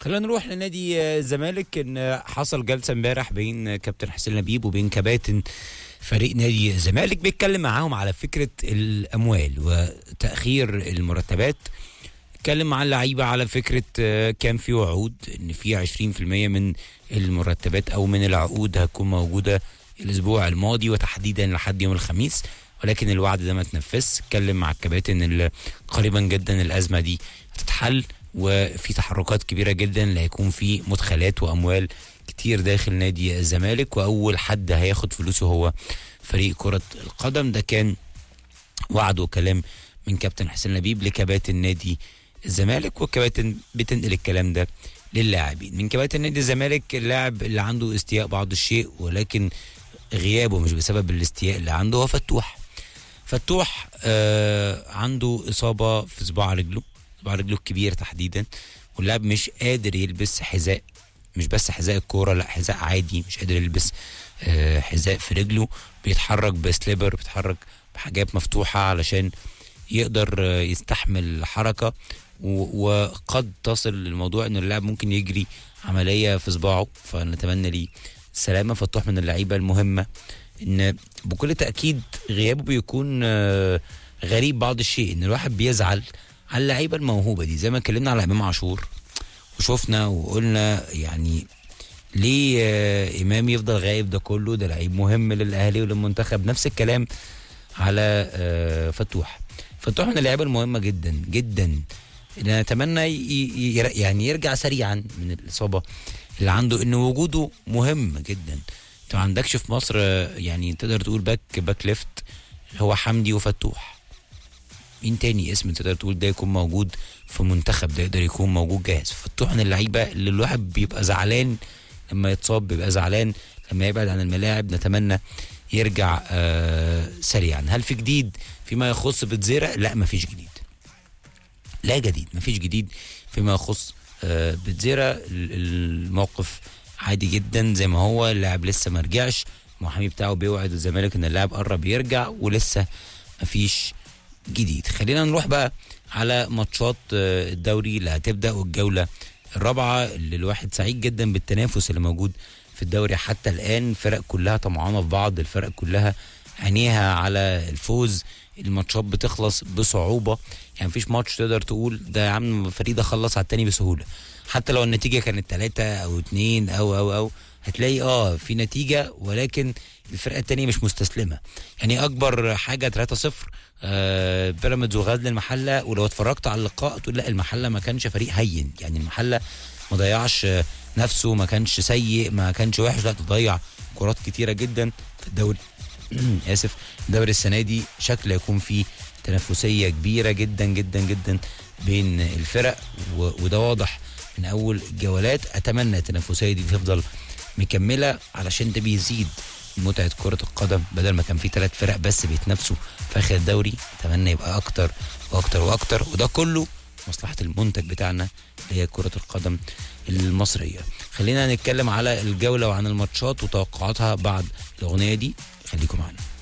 خلينا نروح لنادي الزمالك ان حصل جلسه امبارح بين كابتن حسين لبيب وبين كباتن فريق نادي الزمالك بيتكلم معاهم على فكره الاموال وتاخير المرتبات اتكلم مع اللعيبه على فكره آه، كان في وعود ان في 20% من المرتبات او من العقود هتكون موجوده الاسبوع الماضي وتحديدا لحد يوم الخميس ولكن الوعد ده ما اتنفذش اتكلم مع الكباتن اللي قريبا جدا الازمه دي هتتحل وفي تحركات كبيره جدا اللي هيكون في مدخلات واموال كتير داخل نادي الزمالك واول حد هياخد فلوسه هو فريق كره القدم ده كان وعد وكلام من كابتن حسين لبيب لكباتن نادي الزمالك والكباتن بتنقل الكلام ده للاعبين من كباتن نادي الزمالك اللاعب اللي عنده استياء بعض الشيء ولكن غيابه مش بسبب الاستياء اللي عنده هو فتوح فتوح آه عنده اصابه في صباع رجله صباع رجله الكبير تحديدا واللاعب مش قادر يلبس حذاء مش بس حذاء الكوره لا حذاء عادي مش قادر يلبس آه حذاء في رجله بيتحرك بسليبر بيتحرك بحاجات مفتوحه علشان يقدر آه، يستحمل الحركه و- وقد تصل الموضوع ان اللاعب ممكن يجري عمليه في صباعه فنتمنى ليه السلامه فتوح من اللعيبه المهمه ان بكل تاكيد غيابه بيكون آه، غريب بعض الشيء ان الواحد بيزعل على اللعيبه الموهوبه دي زي ما اتكلمنا على امام عاشور وشفنا وقلنا يعني ليه آه، امام يفضل غايب ده كله ده لعيب مهم للاهلي وللمنتخب نفس الكلام على آه، فتوح فتوح من اللعيبه المهمه جدا جدا اللي نتمنى ي- ي- ير- يعني يرجع سريعا من الاصابه اللي عنده ان وجوده مهم جدا انت ما عندكش في مصر آه، يعني تقدر تقول باك باك ليفت هو حمدي وفتوح مين تاني اسم تقدر تقول ده يكون موجود في منتخب ده يقدر يكون موجود جاهز فتوح من اللعيبه اللي الواحد بيبقى زعلان لما يتصاب بيبقى زعلان لما يبعد عن الملاعب نتمنى يرجع آه سريعا هل في جديد فيما يخص بتزيرة لا مفيش جديد لا جديد مفيش جديد فيما يخص آه بتزيرة ال- الموقف عادي جدا زي ما هو اللاعب لسه ما رجعش المحامي بتاعه بيوعد الزمالك ان اللاعب قرب يرجع ولسه مفيش جديد خلينا نروح بقى على ماتشات آه، الدوري اللي هتبدا والجوله الرابعه اللي الواحد سعيد جدا بالتنافس اللي موجود في الدوري حتى الان الفرق كلها طمعانه في بعض الفرق كلها عينيها على الفوز الماتشات بتخلص بصعوبه يعني مفيش ماتش تقدر تقول ده يا عم فريق ده خلص على التاني بسهوله حتى لو النتيجه كانت ثلاثة او اتنين او او او هتلاقي اه في نتيجه ولكن الفرقه التانية مش مستسلمه يعني اكبر حاجه 3-0 آه بيراميدز وغزل المحله ولو اتفرجت على اللقاء تقول لا المحله ما كانش فريق هين يعني المحله ما ضيعش آه، نفسه ما كانش سيء ما كانش وحش لا تضيع كرات كتيره جدا في الدوري اسف الدوري السنه دي شكل يكون فيه تنافسيه كبيره جدا جدا جدا بين الفرق و- وده واضح من اول الجولات اتمنى التنافسيه دي تفضل مكمله علشان ده بيزيد متعه كره القدم بدل ما كان في ثلاث فرق بس بيتنافسوا في اخر الدوري اتمنى يبقى اكتر واكتر واكتر وده كله مصلحه المنتج بتاعنا اللي هي كره القدم المصريه خلينا نتكلم على الجوله وعن الماتشات وتوقعاتها بعد الاغنيه دي خليكم معانا